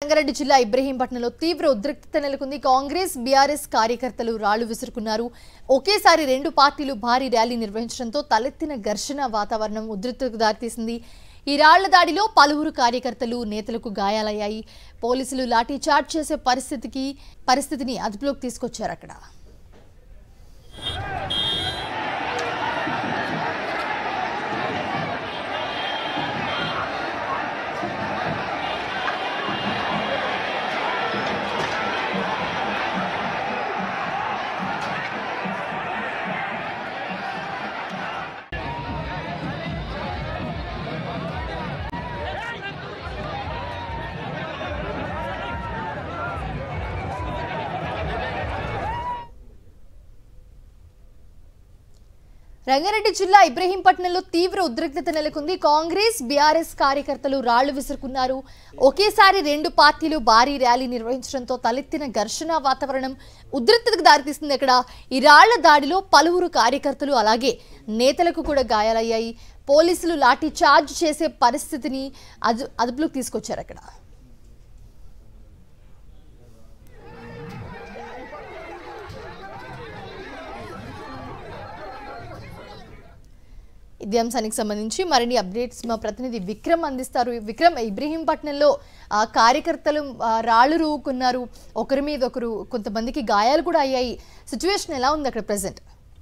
రంగారెడ్డి జిల్లా ఇబ్రహీంపట్నంలో తీవ్ర ఉద్రిక్తత నెలకొంది కాంగ్రెస్ బీఆర్ఎస్ కార్యకర్తలు రాళ్లు విసురుకున్నారు ఒకేసారి రెండు పార్టీలు భారీ ర్యాలీ నిర్వహించడంతో తలెత్తిన ఘర్షణ వాతావరణం ఉద్రిక్తతకు దారితీసింది ఈ రాళ్ల దాడిలో పలువురు కార్యకర్తలు నేతలకు గాయాలయ్యాయి పోలీసులు లాఠీ చార్జ్ చేసే పరిస్థితికి పరిస్థితిని అదుపులోకి తీసుకొచ్చారు అక్కడ రంగారెడ్డి జిల్లా ఇబ్రహీంపట్నంలో తీవ్ర ఉద్రిక్తత నెలకొంది కాంగ్రెస్ బీఆర్ఎస్ కార్యకర్తలు రాళ్లు విసురుకున్నారు ఒకేసారి రెండు పార్టీలు భారీ ర్యాలీ నిర్వహించడంతో తలెత్తిన ఘర్షణ వాతావరణం ఉద్రిక్తతకు దారితీస్తుంది అక్కడ ఈ రాళ్ల దాడిలో పలువురు కార్యకర్తలు అలాగే నేతలకు కూడా గాయాలయ్యాయి పోలీసులు లాఠీ చార్జ్ చేసే పరిస్థితిని అదు అదుపులోకి తీసుకొచ్చారు అక్కడ ఇదే అంశానికి సంబంధించి మరిన్ని అప్డేట్స్ మా ప్రతినిధి విక్రమ్ అందిస్తారు విక్రమ్ ఇబ్రహీంపట్నంలో ఆ, కార్యకర్తలు ఆ, రాళ్ళు రూకున్నారు ఒకరి మీద ఒకరు కొంతమందికి గాయాలు కూడా అయ్యాయి సిచ్యువేషన్ ఎలా ఉంది అక్కడ ప్రజెంట్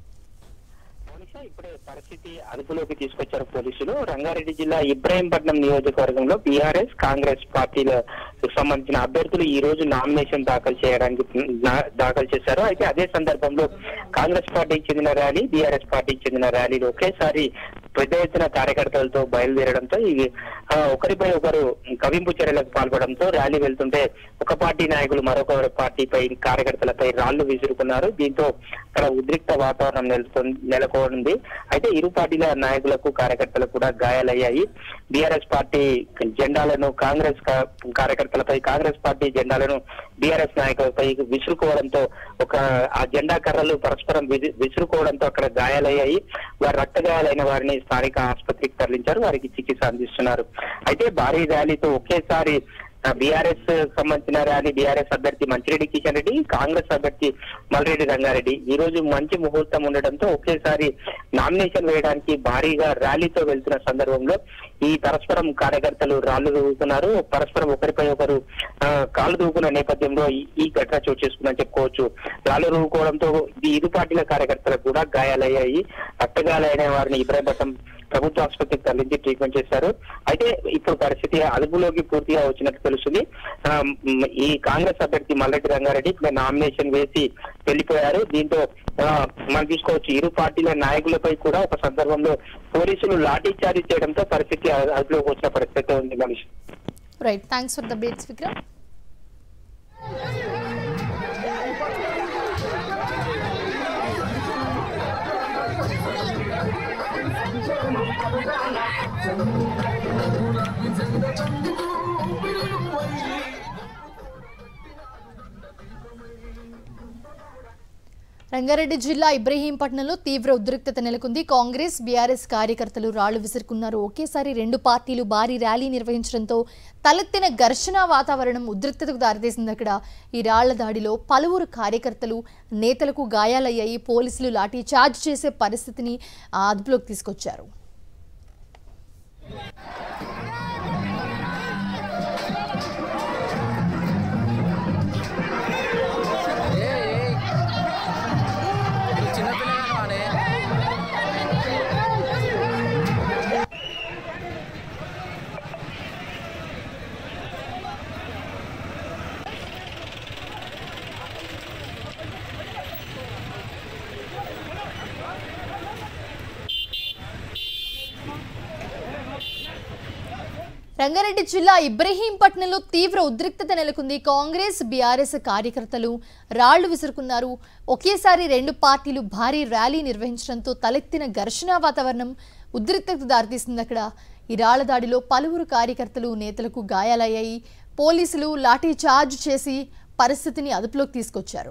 మనిషా ఇప్పుడే పరిస్థితి అదుపులోకి తీసుకొచ్చారు పోలీసులు రంగారెడ్డి జిల్లా ఇబ్రాహీంపట్నం నియోజకవర్గంలో బీఆర్ఎస్ కాంగ్రెస్ పార్టీలకు సంబంధించిన అభ్యర్థులు ఈ రోజు నామినేషన్ దాఖలు చేయడానికి నా- దాఖలు చేశారు అయితే అదే సందర్భంలో కాంగ్రెస్ పార్టీకి చెందిన ర్యాలీ బీఆర్ఎస్ పార్టీకి చెందిన ర్యాలీలు ఒకేసారి పెద్ద ఎత్తున కార్యకర్తలతో బయలుదేరడంతో ఇవి ఆ, ఒకరిపై ఒకరు కవింపు చర్యలకు పాల్పడంతో ర్యాలీ వెళ్తుంటే ఒక పార్టీ నాయకులు మరొక పార్టీపై కార్యకర్తలపై రాళ్లు విసురుకున్నారు దీంతో అక్కడ ఉద్రిక్త వాతావరణం నెలకొన్- నెలకొంది అయితే ఇరు పార్టీల నాయకులకు కార్యకర్తలకు కూడా గాయాలయ్యాయి బీఆర్ఎస్ పార్టీ జెండాలను కాంగ్రెస్ కా- కార్యకర్తలపై కాంగ్రెస్ పార్టీ జెండాలను బీఆర్ఎస్ నాయకులపై విసురుకోవడంతో ఒక ఆ జెండా కర్రలు పరస్పరం విసి- విసురుకోవడంతో అక్కడ గాయాలయ్యాయి వారి రక్త గాయాలైన వారిని స్థానిక ఆసుపత్రికి తరలించారు వారికి చికిత్స అందిస్తున్నారు అయితే భారీ ర్యాలీతో ఒకేసారి బీఆర్ఎస్ సంబంధించిన ర్యాలీ బీఆర్ఎస్ అభ్యర్థి మంచిరెడ్డి కిషన్ రెడ్డి కాంగ్రెస్ అభ్యర్థి మల్రెడ్డి రంగారెడ్డి ఈ రోజు మంచి ముహూర్తం ఉండడంతో ఒకేసారి నామినేషన్ వేయడానికి భారీగా ర్యాలీతో వెళ్తున్న సందర్భంలో ఈ పరస్పరం కార్యకర్తలు రాళ్లు దూకుతున్నారు పరస్పరం ఒకరిపై ఒకరు ఆ, కాళ్ళు దూకున్న నేపథ్యంలో ఈ- ఈ ఘటన చోటు చేసుకుందని చెప్పుకోవచ్చు రాళ్లు దూకోవడంతో ఈ ఇరు పార్టీల కార్యకర్తలకు కూడా గాయాలయ్యాయి రక్తగాయాలైన వారిని ఇబ్రాహీంపట్నం ప్రభుత్వ ఆసుపత్రికి తరలించి ట్రీట్మెంట్ చేశారు అయితే ఇప్పుడు పరిస్థితి అదుపులోకి పూర్తిగా వచ్చినట్టు తెలుస్తుంది ఆ, మ్, ఈ కాంగ్రెస్ అభ్యర్థి మల్లెడ్డి రంగారెడ్డి ఇప్పుడు నామినేషన్ వేసి వెళ్ళిపోయారు దీంతో ఆ, మనం చూసుకోవచ్చు ఇరు పార్టీల నాయకులపై కూడా ఒక సందర్భంలో పోలీసులు లాఠీ చార్జ్ చేయడంతో పరిస్థితి అదుపులోకి వచ్చిన పరిస్థితి ఉంది మనిషి right thanks for the updates Vikram Rangareddy జిల్లా ఇబ్రహీంపట్నంలో తీవ్ర ఉద్రిక్తత నెలకొంది కాంగ్రెస్ బీఆర్ఎస్ కార్యకర్తలు రాళ్లు విసురుకున్నారు ఒకేసారి రెండు పార్టీలు భారీ ర్యాలీ నిర్వహించడంతో తలెత్తిన ఘర్షణ వాతావరణం ఉద్రిక్తతకు దారితీసింది అక్కడ ఈ రాళ్ల దాడిలో పలువురు కార్యకర్తలు నేతలకు గాయాలయ్యాయి పోలీసులు లాఠీ చార్జ్ చేసే పరిస్థితిని ఆ, అదుపులోకి తీసుకొచ్చారు చిన్నపిల్లగా వాడే రంగారెడ్డి జిల్లా ఇబ్రహీంపట్నంలో తీవ్ర ఉద్రిక్తత నెలకొంది కాంగ్రెస్ బీఆర్ఎస్ కార్యకర్తలు రాళ్లు విసురుకున్నారు ఒకేసారి రెండు పార్టీలు భారీ ర్యాలీ నిర్వహించడంతో తలెత్తిన ఘర్షణ వాతావరణం ఉద్రిక్తతకు దారితీసింది అక్కడ ఈ రాళ్ల దాడిలో పలువురు కార్యకర్తలు నేతలకు గాయాలయ్యాయి పోలీసులు లాఠీ చార్జ్ చేసి పరిస్థితిని అదుపులోకి తీసుకొచ్చారు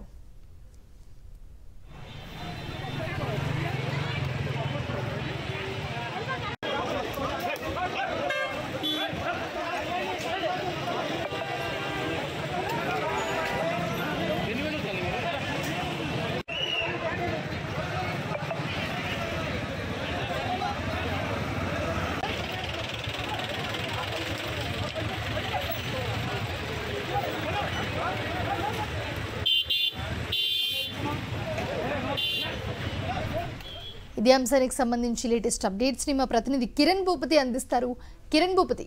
ఇదే అంశానికి సంబంధించి లేటెస్ట్ అప్డేట్స్ ని మా ప్రతినిధి కిరణ్ భూపతి అందిస్తారు కిరణ్ భూపతి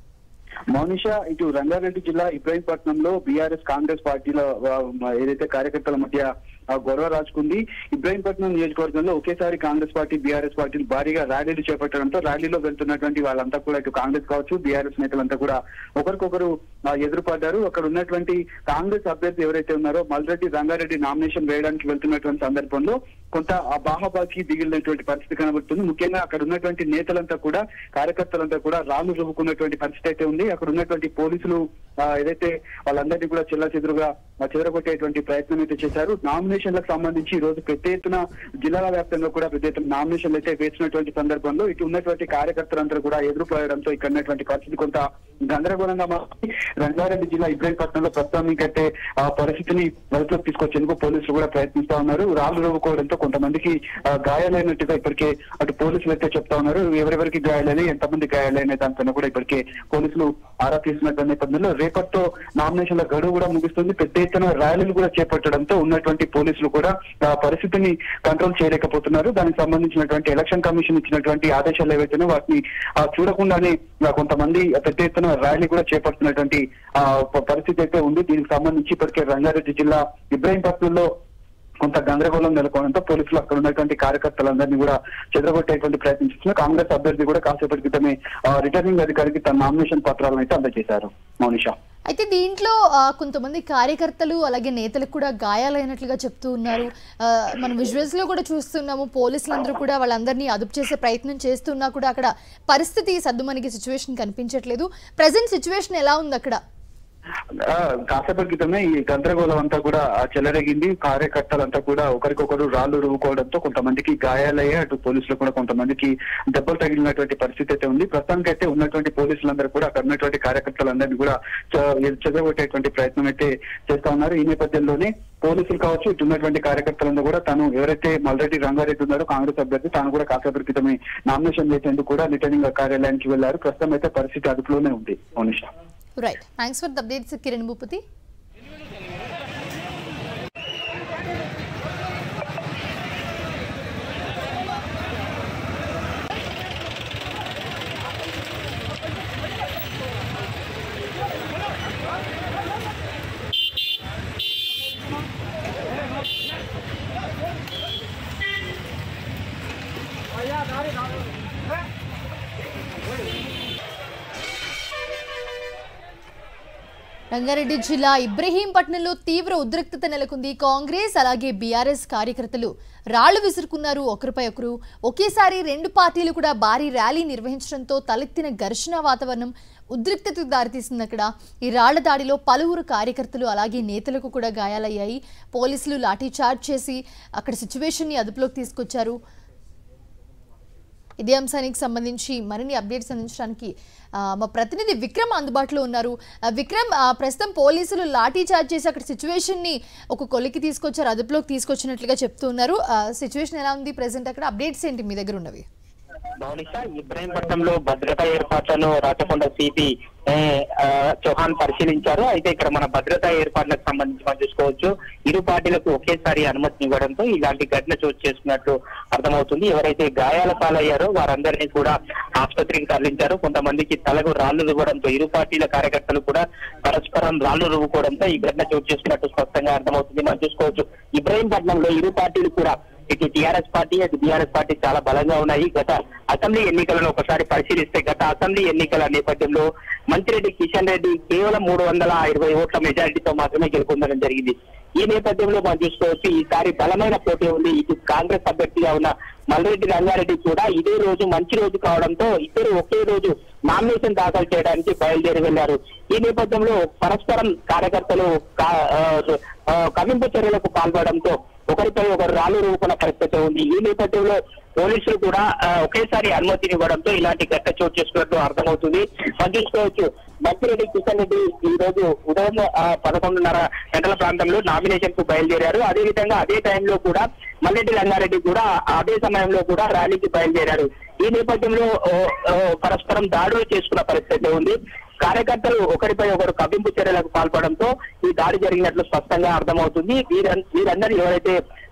మౌనిష ఇటు రంగారెడ్డి జిల్లా ఇబ్రాహీంపట్నంలో బీఆర్ఎస్ కాంగ్రెస్ పార్టీల ఆ, మ- ఏదైతే కార్యకర్తల మధ్య ఆ, గొడవ రాజుకుంది ఇబ్రాహీంపట్నం నియోజకవర్గంలో ఒకేసారి కాంగ్రెస్ పార్టీ బీఆర్ఎస్ పార్టీలు భారీగా ర్యాలీలు చేపట్టడంతో ర్యాలీలో వెళ్తున్నటువంటి వాళ్ళంతా కూడా ఇటు కాంగ్రెస్ కావచ్చు బీఆర్ఎస్ నేతలంతా కూడా ఒకరికొకరు ఆ, ఎదురుపడ్డారు అక్కడ ఉన్నటువంటి కాంగ్రెస్ అభ్యర్థి ఎవరైతే ఉన్నారో మల్రెడ్డి రంగారెడ్డి నామినేషన్ వేయడానికి వెళ్తున్నటువంటి సందర్భంలో కొంత ఆ బాహాబాకి దిగిలినటువంటి పరిస్థితి కనబడుతుంది ముఖ్యంగా అక్కడ ఉన్నటువంటి నేతలంతా కూడా కార్యకర్తలంతా కూడా రాళ్ళు రువ్వుకున్నటువంటి పరిస్థితి అయితే ఉంది అక్కడ ఉన్నటువంటి పోలీసులు ఆ, ఏదైతే వాళ్ళందరినీ కూడా చెల్ల చెదురుగా చెదరగొట్టేటువంటి ప్రయత్నం అయితే చేశారు నామినేషన్లకు సంబంధించి ఈ రోజు పెద్ద ఎత్తున జిల్లాల వ్యాప్తంగా కూడా పెద్ద ఎత్తున నామినేషన్లు అయితే వేసినటువంటి సందర్భంలో ఇటు ఉన్నటువంటి కార్యకర్తలందరూ కూడా ఎదురుపోయడంతో ఇక్కడ ఉన్నటువంటి పరిస్థితి కొంత గందరగోళంగా మారి రంగారెడ్డి జిల్లా ఇబ్రాహీంపట్నంలో ప్రస్తుతానికైతే ఆ పరిస్థితిని అదుపులోకి తీసుకొచ్చేందుకు పోలీసులు కూడా ప్రయత్నిస్తా ఉన్నారు రాళ్ళు రువ్వుకోవడంతో కొంతమందికి ఆ, గాయాలైనట్టుగా ఇప్పటికే అటు పోలీసులు అయితే చెప్తా ఉన్నారు ఎవరెవరికి గాయాలని ఎంతమంది గాయాలైన దానిపైన కూడా ఇప్పటికే పోలీసులు ఆరా తీస్తున్నటువంటి నేపథ్యంలో రేపటితో నామినేషన్ల గడువు కూడా ముగుస్తుంది పెద్ద ఎత్తున ర్యాలీలు కూడా చేపట్టడంతో ఉన్నటువంటి పోలీసులు కూడా ఆ పరిస్థితిని కంట్రోల్ చేయలేకపోతున్నారు దానికి సంబంధించినటువంటి ఎలక్షన్ కమిషన్ ఇచ్చినటువంటి ఆదేశాలు ఏవైతేనో వాటిని ఆ, చూడకుండానే ఆ, కొంతమంది పెద్ద ఎత్తున ర్యాలీ కూడా చేపడుతున్నటువంటి ఆ, ప- పరిస్థితి అయితే ఉంది దీనికి సంబంధించి ఇప్పటికే రంగారెడ్డి జిల్లా ఇబ్రాహీంపట్నంలో కొంత గందరగోళం నెలకొనడంతో పోలీసులు అక్కడ ఉన్నటువంటి కార్యకర్తలందరినీ కూడా చెదరగొట్టేటువంటి ప్రయత్నం చేస్తున్నారు కాంగ్రెస్ అభ్యర్థి కూడా కాసేపటి క్రితమే ఆ, రిటర్నింగ్ అధికారికి తన నామినేషన్ పత్రాలను అయితే అందజేశారు మౌనిషా అయితే దీంట్లో ఆ, కొంతమంది కార్యకర్తలు అలాగే నేతలకు కూడా గాయాలైనట్లుగా చెప్తూ ఉన్నారు ఆ, మనం విజువల్స్ లో కూడా చూస్తున్నాము పోలీసులందరూ కూడా వాళ్ళందరినీ అదుపు చేసే ప్రయత్నం చేస్తున్నా కూడా అక్కడ పరిస్థితి సద్దుమణిగే సిచ్యువేషన్ కనిపించట్లేదు ప్రజెంట్ సిచ్యువేషన్ ఎలా ఉంది అక్కడ ఆ, కాసేపటి క్రితమే ఈ గందరగోళం అంతా కూడా ఆ, చెలరేగింది కార్యకర్తలంతా కూడా ఒకరికొకరు రాళ్లు రువ్వుకోవడంతో కొంతమందికి గాయాలయ్యాయి అటు పోలీసులు కూడా కొంతమందికి దెబ్బలు తగిలినటువంటి పరిస్థితి అయితే ఉంది ప్రస్తుతానికి అయితే ఉన్నటువంటి పోలీసులందరూ కూడా అక్కడ ఉన్నటువంటి కార్యకర్తలందరినీ కూడా చ- చెదరగొట్టేటువంటి ప్రయత్నం అయితే చేస్తా ఉన్నారు ఈ నేపథ్యంలోనే పోలీసులు కావచ్చు ఇటు ఉన్నటువంటి కార్యకర్తలందరూ కూడా తను ఎవరైతే మల్రెడ్డి రంగారెడ్డి ఉన్నారో కాంగ్రెస్ అభ్యర్థి తాను కూడా కాసేపటి క్రితమే నామినేషన్ చేసేందుకు కూడా రిటర్నింగ్ కార్యాలయానికి వెళ్లారు ప్రస్తుతం అయితే పరిస్థితి అదుపులోనే ఉంది Mounisha right thanks for the updates Kiran Bhupathi Rangareddy జిల్లా ఇబ్రహీంపట్నంలో తీవ్ర ఉద్రిక్తత నెలకొంది కాంగ్రెస్ అలాగే బీఆర్ఎస్ కార్యకర్తలు రాళ్లు విసురుకున్నారు ఒకరిపై ఒకరు ఒకేసారి రెండు పార్టీలు కూడా భారీ ర్యాలీ నిర్వహించడంతో తలెత్తిన ఘర్షణ వాతావరణం ఉద్రిక్తతకు దారితీసింది అక్కడ ఈ రాళ్ల దాడిలో పలువురు కార్యకర్తలు అలాగే నేతలకు కూడా గాయాలయ్యాయి పోలీసులు లాఠీ చార్జ్ చేసి అక్కడ సిచ్యువేషన్ని అదుపులోకి తీసుకొచ్చారు ఇదే అంశానికి సంబంధించి మరిన్ని అప్డేట్స్ అందించడానికి ఆ, మా ప్రతినిధి విక్రమ్ అందుబాటులో ఉన్నారు ఆ, విక్రమ్ ఆ, ప్రస్తుతం పోలీసులు లాఠీ చార్జ్ చేసి అక్కడ సిచ్యువేషన్ని ఒక కొలికి తీసుకొచ్చారు అదుపులోకి తీసుకొచ్చినట్లుగా చెప్తూ ఉన్నారు సిచ్యువేషన్ ఎలా ఉంది ప్రెసెంట్ అక్కడ అప్డేట్స్ ఏంటి మీ దగ్గర ఉన్నవి మౌనిష ఇబ్రాహీంపట్నంలో భద్రతా ఏర్పాట్లను రాచకొండ సిపి ఏ, ఆ, చౌహాన్ పరిశీలించారు అయితే ఇక్కడ మన భద్రతా ఏర్పాట్లకు సంబంధించి మనం చూసుకోవచ్చు ఇరు పార్టీలకు ఒకేసారి అనుమతిని ఇవ్వడంతో ఇలాంటి ఘటన చోటు చేసుకున్నట్లు అర్థమవుతుంది ఎవరైతే గాయాల పాలయ్యారో వారందరినీ కూడా ఆసుపత్రికి తరలించారు కొంతమందికి తలకు రాళ్లు రువ్వడంతో ఇరు పార్టీల కార్యకర్తలు కూడా పరస్పరం రాళ్లు రువ్వుకోవడంతో ఈ ఘటన చోటు చేసుకున్నట్టు స్పష్టంగా అర్థమవుతుంది మనం చూసుకోవచ్చు ఇబ్రాహీంపట్నంలో ఇరు పార్టీలు కూడా ఇటు టీఆర్ఎస్ పార్టీ అటు బీఆర్ఎస్ పార్టీ చాలా బలంగా ఉన్నాయి గత అసెంబ్లీ ఎన్నికలను ఒకసారి పరిశీలిస్తే గత అసెంబ్లీ ఎన్నికల నేపథ్యంలో మంత్రిరెడ్డి కిషన్ రెడ్డి కేవలం మూడు వందల ఇరవై ఓట్ల మెజారిటీతో మాత్రమే గెలుపొందడం జరిగింది ఈ నేపథ్యంలో మనం చూసుకోవచ్చు ఈసారి బలమైన పోటీ ఉంది ఇటు కాంగ్రెస్ అభ్యర్థిగా ఉన్న మల్రెడ్డి రంగారెడ్డి కూడా ఇదే రోజు మంచి రోజు కావడంతో ఇద్దరు ఒకే రోజు నామినేషన్ దాఖలు చేయడానికి బయలుదేరి వెళ్లారు ఈ నేపథ్యంలో పరస్పరం కార్యకర్తలు కా- ఆ, ఆ, కవింపు చర్యలకు పాల్పడడంతో ఒకరిపై ఒకరు రాళ్ళు రూపుకున్న పరిస్థితి ఉంది ఈ నేపథ్యంలో పోలీసులు కూడా ఆ, ఒకేసారి అనుమతిని ఇవ్వడంతో ఇలాంటి ఘటన చోటు చేసుకున్నట్టు అర్థమవుతుంది మనం చూసుకోవచ్చు మంచిరెడ్డి కిషన్ రెడ్డి ఈ రోజు ఉదయం ఆ, పదకొండున్నర గంటల ప్రాంతంలో నామినేషన్ కు బయలుదేరారు అదే విధంగా అదే టైంలో కూడా మల్లెడ్డి రంగారెడ్డి కూడా అదే సమయంలో కూడా ర్యాలీకి బయలుదేరారు ఈ నేపథ్యంలో ఓ, ఓ, పరస్పరం దాడులు చేసుకున్న పరిస్థితి ఉంది కార్యకర్తలు ఒకరిపై ఒకరు కవ్వింపు చర్యలకు పాల్పడంతో ఈ దాడి జరిగినట్లు స్పష్టంగా అర్థమవుతుంది వీర- వీరందరూ ఎవరైతే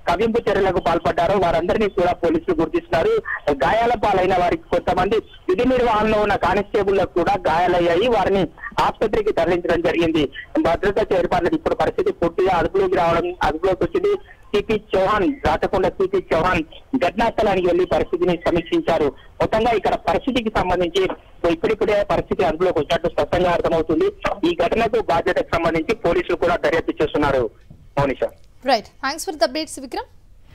కవింపు చర్యలకు పాల్పడ్డారో వారందరినీ కూడా పోలీసులు గుర్తిస్తున్నారు గాయాల పాలైన వారికి కొంతమంది విధి నిర్వహణలో ఉన్న కానిస్టేబుల్లకు కూడా గాయాలయ్యాయి వారిని ఆసుపత్రికి తరలించడం జరిగింది భద్రతా ఏర్పాట్లకు ఇప్పుడు పరిస్థితి పూర్తిగా అదుపులోకి రావడం అదుపులోకి వచ్చింది సిపి చౌహాన్ రాచకొండ సిపి చౌహాన్ ఘటనా స్థలానికి వెళ్లి పరిస్థితిని సమీక్షించారు మొత్తంగా ఇక్కడ పరిస్థితికి సంబంధించి ఇప్పుడిప్పుడే పరిస్థితి అదుపులోకి వచ్చినట్టు స్పష్టంగా అర్థమవుతుంది ఈ ఘటనకు బాధ్యతకు సంబంధించి పోలీసులు కూడా దర్యాప్తు చేస్తున్నారు Mounisha right thanks for the updates Vikram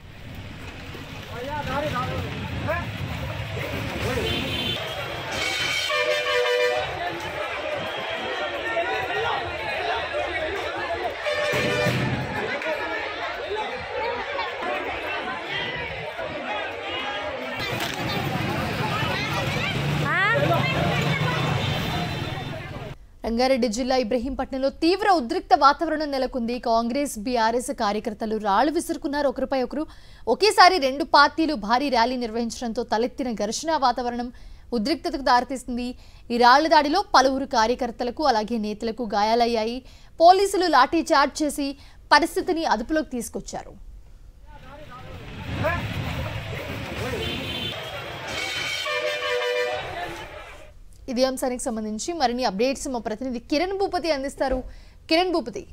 Rangareddy జిల్లా ఇబ్రహీంపట్నంలో తీవ్ర ఉద్రిక్త వాతావరణం నెలకొంది కాంగ్రెస్ బీఆర్ఎస్ కార్యకర్తలు రాళ్లు విసురుకున్నారు ఒకరిపై ఒకరు ఒకేసారి రెండు పార్టీలు భారీ ర్యాలీ నిర్వహించడంతో తలెత్తిన ఘర్షణ వాతావరణం ఉద్రిక్తతకు దారితీసింది ఈ రాళ్ల దాడిలో పలువురు కార్యకర్తలకు అలాగే నేతలకు గాయాలయ్యాయి పోలీసులు లాఠీ చార్జ్ చేసి పరిస్థితిని అదుపులోకి తీసుకొచ్చారు ఇదే అంశానికి సంబంధించి మరిన్ని అప్డేట్స్ మా ప్రతినిధి కిరణ్ భూపతి అందిస్తారు కిరణ్ భూపతి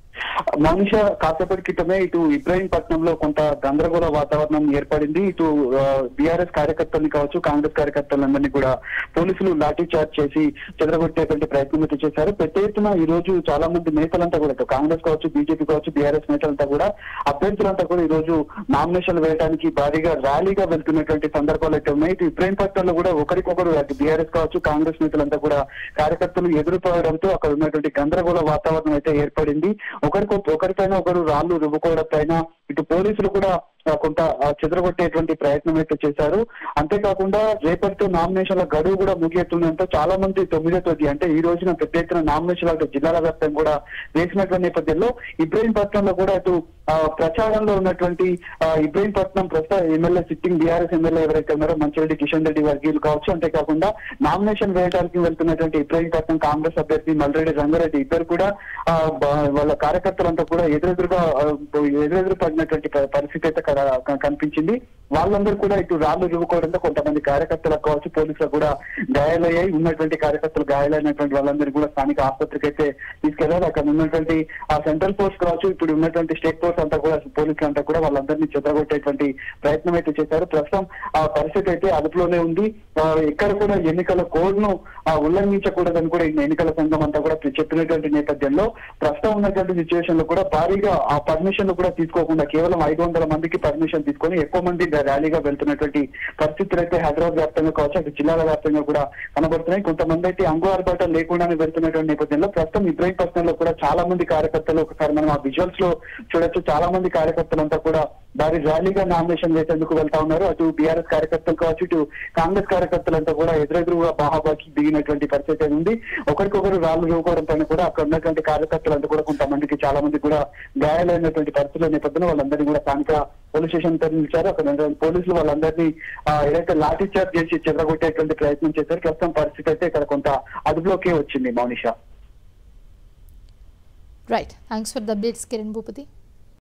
మనిష కాసేపటి క్రితమే ఇటు ఇబ్రాహీంపట్నంలో కొంత గందరగోళ వాతావరణం ఏర్పడింది ఇటు బీఆర్ఎస్ కార్యకర్తల్ని కావచ్చు కాంగ్రెస్ కార్యకర్తలందరినీ కూడా పోలీసులు లాఠీ చార్జ్ చేసి చెదరగొట్టేటువంటి ప్రయత్నం అయితే చేశారు పెద్ద ఎత్తున ఈ రోజు చాలా మంది నేతలంతా కూడా ఇటు కాంగ్రెస్ కావచ్చు బీజేపీ కావచ్చు బీఆర్ఎస్ నేతలంతా కూడా అభ్యర్థులంతా కూడా ఈ రోజు నామినేషన్లు వేయడానికి భారీగా ర్యాలీగా వెళ్తున్నటువంటి సందర్భాలు అయితే ఉన్నాయి ఇటు ఇబ్రాహీంపట్నంలో కూడా ఒకరికొకరు అటు బీఆర్ఎస్ కావచ్చు కాంగ్రెస్ నేతలంతా కూడా కార్యకర్తలు ఎదురుపోవడంతో అక్కడ ఉన్నటువంటి గందరగోళ వాతావరణం అయితే ఏర్పడింది ఒకరికొ ఒకరిపైన ఒకరు రాళ్లు రువ్వుకోవడం పైన ఇటు పోలీసులు కూడా ఆ, కొంత ఆ, చెదరగొట్టేటువంటి ప్రయత్నం అయితే చేశారు అంతేకాకుండా రేపటితో నామినేషన్ల గడువు కూడా ముగియతుండడంతో చాలా మంది తొమ్మిదో తేదీ అంటే ఈ రోజున పెద్ద ఎత్తున నామినేషన్లు అటు జిల్లాల వ్యాప్తంగా కూడా వేసినటువంటి నేపథ్యంలో ఇబ్రహీంపట్నంలో కూడా అటు ఆ, ప్రచారంలో ఉన్నటువంటి ఆ, ఇబ్రహీంపట్నం ప్రస్తుత ఎమ్మెల్యే సిట్టింగ్ బీఆర్ఎస్ ఎమ్మెల్యే ఎవరైతే ఉన్నారో మంచిరెడ్డి కిషన్ రెడ్డి వర్గీయులు కావచ్చు అంతేకాకుండా నామినేషన్ వేయడానికి వెళ్తున్నటువంటి ఇబ్రహీంపట్నం కాంగ్రెస్ అభ్యర్థి మల్రెడ్డి రంగారెడ్డి ఇద్దరు కూడా ఆ, బ- వాళ్ళ కార్యకర్తలంతా కూడా ఎదురెదురుగా ఆ, ఎదురెదురు పడినటువంటి ప- పరిస్థితి అయితే అక్కడ క- కనిపించింది వాళ్ళందరూ కూడా ఇటు రాళ్లు రువ్వుకోవడంతో కొంతమంది కార్యకర్తలకు కావచ్చు పోలీసులకు కూడా గాయాలయ్యాయి ఉన్నటువంటి కార్యకర్తలు గాయాలైనటువంటి వాళ్ళందరూ కూడా స్థానిక ఆసుపత్రికి అయితే తీసుకెళ్లారు అక్కడ ఉన్నటువంటి ఆ సెంట్రల్ ఫోర్స్ కావచ్చు ఇప్పుడు ఉన్నటువంటి స్టేట్ ఫోర్స్ అంతా కూడా పోలీసులు అంతా కూడా వాళ్ళందరినీ చెదరగొట్టేటువంటి ప్రయత్నం అయితే చేశారు ప్రస్తుతం ఆ పరిస్థితి అయితే అదుపులోనే ఉంది ఆ, ఎక్కడ కూడా ఎన్నికల కోడ్ ను ఉల్లంఘించకూడదని కూడా ఈ ఎన్నికల సంఘం అంతా కూడా చెప్పినటువంటి నేపథ్యంలో ప్రస్తుతం ఉన్నటువంటి సిచ్యువేషన్ లో కూడా భారీగా ఆ పర్మిషన్ కూడా తీసుకోకుండా కేవలం ఐదు వందల మందికి పర్మిషన్ తీసుకొని ఎక్కువ మంది ర్యాలీగా వెళ్తున్నటువంటి పరిస్థితులు అయితే హైదరాబాద్ వ్యాప్తంగా కావచ్చు అటు జిల్లాల వ్యాప్తంగా కూడా కనబడుతున్నాయి కొంతమంది అయితే అంగు ఆర్భాటం లేకుండానే వెళ్తున్నటువంటి నేపథ్యంలో ప్రస్తుతం ఇబ్రాహీంపట్నంలో కూడా చాలా మంది కార్యకర్తలు ఒకసారి మనం ఆ విజువల్స్ లో చూడొచ్చు చాలా మంది కార్యకర్తలంతా కూడా భారీ ర్యాలీగా నామినేషన్ వేసేందుకు వెళ్తా ఉన్నారు అటు బీఆర్ఎస్ కార్యకర్తలు కావచ్చు ఇటు కాంగ్రెస్ కార్యకర్తలంతా కూడా ఎదురెదురుగా బాహాబాకి దిగినటువంటి పరిస్థితి అయితే ఉంది ఒకరికొకరు రాళ్లు రువ్వుకోవడం పైన కూడా అక్కడ ఉన్నటువంటి కార్యకర్తలంతా కూడా కొంతమందికి చాలా మంది కూడా గాయాలైనటువంటి పరిస్థితుల నేపథ్యంలో వాళ్ళందరినీ కూడా స్థానిక పోలీస్ స్టేషన్ తరలించారు అక్కడ ఉన్నటువంటి పోలీసులు వాళ్ళందరినీ ఆ, ఏదైతే లాఠీ చార్జ్ చేసి చెదరగొట్టేటువంటి ప్రయత్నం చేశారు ప్రస్తుతం పరిస్థితి అయితే ఇక్కడ కొంత అదుపులోకి వచ్చింది Mounisha right thanks for the updates Kiran Bhupathi